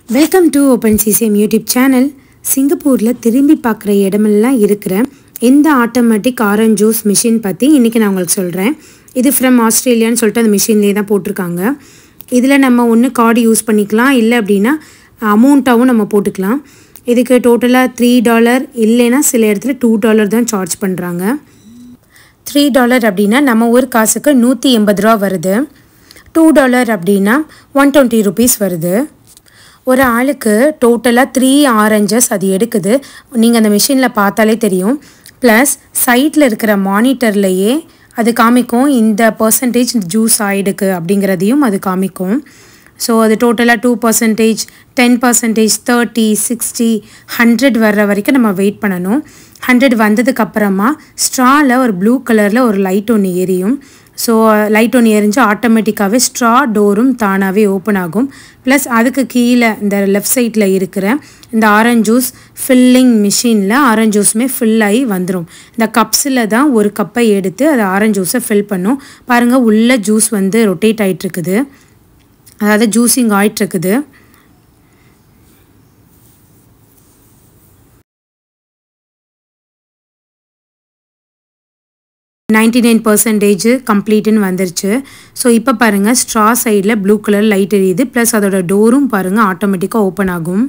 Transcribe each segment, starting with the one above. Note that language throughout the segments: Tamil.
welcome to open CCM YouTube channel சிங்கப்பூரில் திரும்பி பார்க்குற இடமெல்லாம் இருக்கிற இந்த ஆட்டோமேட்டிக் ஆரஞ்ச் ஜூஸ் மிஷின் பற்றி இன்றைக்கி நான் உங்களுக்கு சொல்கிறேன் இது ஃப்ரம் ஆஸ்திரேலியான்னு சொல்லிட்டு அந்த மிஷின்லேயே தான் போட்டிருக்காங்க இதில் நம்ம ஒன்று கார்டு யூஸ் பண்ணிக்கலாம் இல்லை அப்படின்னா அமௌண்ட்டாகவும் நம்ம போட்டுக்கலாம் இதுக்கு டோட்டலாக த்ரீ டாலர் இல்லைன்னா சில இடத்துல டூ டாலர் தான் சார்ஜ் பண்ணுறாங்க த்ரீ டாலர் அப்படின்னா நம்ம ஊர் காசுக்கு நூற்றி எண்பது ரூபா வருது டூ டாலர் அப்படின்னா ஒன் டுவெண்ட்டி ருபீஸ் வருது ஒரு ஆளுக்கு டோட்டலாக த்ரீ ஆரஞ்சஸ் அது எடுக்குது நீங்கள் அந்த மிஷினில் பார்த்தாலே தெரியும் ப்ளஸ் சைட்டில் இருக்கிற மானிட்டர்லேயே அது காமிக்கும் இந்த பர்சன்டேஜ் ஜூஸ் ஆயிடுக்கு அப்படிங்கிறதையும் அது காமிக்கும் ஸோ அது டோட்டலாக two percentage ten percentage thirty sixty hundred வர்ற வரைக்கும் நம்ம வெயிட் பண்ணணும் ஹண்ட்ரட் வந்ததுக்கு அப்புறமா ஸ்ட்ராவில் ஒரு ப்ளூ கலரில் ஒரு லைட் ஒன்று எரியும் ஸோ லைட் ஒன்று எரிஞ்சு ஆட்டோமேட்டிக்காகவே ஸ்ட்ரா டோரும் தானாகவே ஓப்பன் ஆகும் ப்ளஸ் அதுக்கு கீழே இந்த லெஃப்ட் சைடில் இருக்கிற இந்த ஆரஞ்ச் ஜூஸ் ஃபில்லிங் மிஷினில் ஆரஞ்ச் ஜூஸுமே ஃபில் ஆகி வந்துடும் இந்த கப்ஸில் தான் ஒரு கப்பை எடுத்து அது ஆரஞ்ச் ஜூஸை ஃபில் பண்ணும் பாருங்கள் உள்ள ஜூஸ் வந்து ரொட்டேட் ஆகிட்டுருக்குது அதாவது ஜூஸிங் ஆகிட்டுருக்குது நைன்டி நைன் பர்சன்டேஜ் கம்ப்ளீட்டுன்னு வந்துருச்சு ஸோ இப்போ பாருங்கள் ஸ்ட்ரா சைடில் ப்ளூ கலர் லைட் எரியுது ப்ளஸ் அதோட டோரும் பாருங்கள் ஆட்டோமேட்டிக்காக ஓப்பன் ஆகும்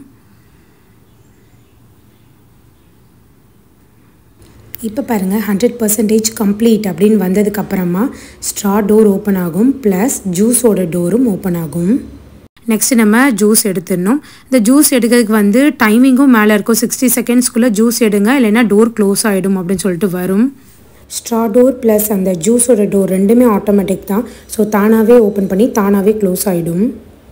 இப்போ பாருங்கள் ஹண்ட்ரட் பர்சன்டேஜ் கம்ப்ளீட் அப்படின்னு வந்ததுக்கப்புறமா ஸ்ட்ரா டோர் ஓப்பன் ஆகும் ப்ளஸ் ஜூஸோட டோரும் ஓப்பன் ஆகும் நெக்ஸ்ட் நம்ம ஜூஸ் எடுத்துடணும் இந்த ஜூஸ் எடுக்கிறதுக்கு வந்து டைமிங்கும் மேலே இருக்கும் சிக்ஸ்டி செகண்ட்ஸ்க்குள்ளே ஜூஸ் எடுங்க இல்லைன்னா டோர் க்ளோஸ் ஆகிடும் அப்படின்னு சொல்லிட்டு வரும் ஸ்ட்ரா டோர் ப்ளஸ் அந்த ஜூஸோட டோர் ரெண்டுமே ஆட்டோமேட்டிக் தான் ஸோ தானாகவே ஓப்பன் பண்ணி தானாகவே க்ளோஸ் ஆகிடும்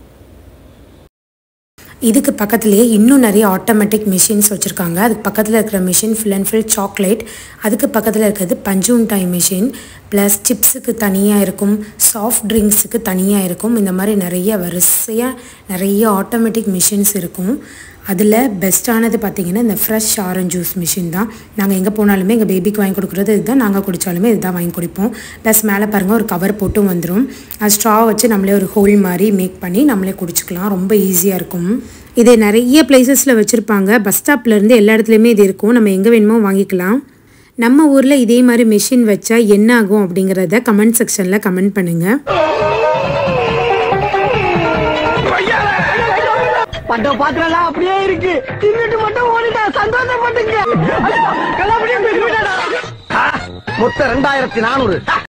இதுக்கு பக்கத்துலேயே இன்னும் நிறைய ஆட்டோமேட்டிக் மிஷின்ஸ் வச்சுருக்காங்க அதுக்கு பக்கத்தில் இருக்கிற machine full and full chocolate அதுக்கு பக்கத்தில் இருக்கிறது பஞ்சுண்டாய் மிஷின் ப்ளஸ் சிப்ஸுக்கு தனியாக இருக்கும் சாஃப்ட் ட்ரிங்க்ஸுக்கு தனியாக இருக்கும் இந்த மாதிரி நிறைய வரிசையாக நிறைய ஆட்டோமேட்டிக் மிஷின்ஸ் இருக்கும் அதில் பெஸ்ட்டானது பார்த்திங்கன்னா இந்த ஃப்ரெஷ் ஆரஞ்ச் ஜூஸ் மிஷின் தான் நாங்கள் எங்கே போனாலுமே எங்கள் பேபிக்கு வாங்கி கொடுக்குறது இதுதான் நாங்கள் குடித்தாலுமே இதுதான் வாங்கி குடிப்போம் ப்ளஸ் மேலே பாருங்கள் ஒரு கவர் போட்டும் வந்துடும் அது ஸ்ட்ரா வச்சு நம்மளே ஒரு ஹோல் மாதிரி மேக் பண்ணி நம்மளே குடிச்சிக்கலாம் ரொம்ப ஈஸியாக இருக்கும் இது நிறைய பிளேசஸில் வச்சுருப்பாங்க பஸ் ஸ்டாப்லேருந்து எல்லா இடத்துலையுமே இது இருக்கும் நம்ம எங்கே வேணுமோ வாங்கிக்கலாம் நம்ம ஊரில் இதே மாதிரி மிஷின் வச்சா என்ன ஆகும் அப்படிங்கிறத கமெண்ட் செக்ஷனில் கமெண்ட் பண்ணுங்கள் பண்ட பாத்திரம் அப்படியே இருக்கு தின்னுட்டு மட்டும் ஓடிட்டா சந்தோஷப்பட்டுங்க கல்லாபடியே போயிட்டு மொத்தம் ரெண்டாயிரத்தி நானூறு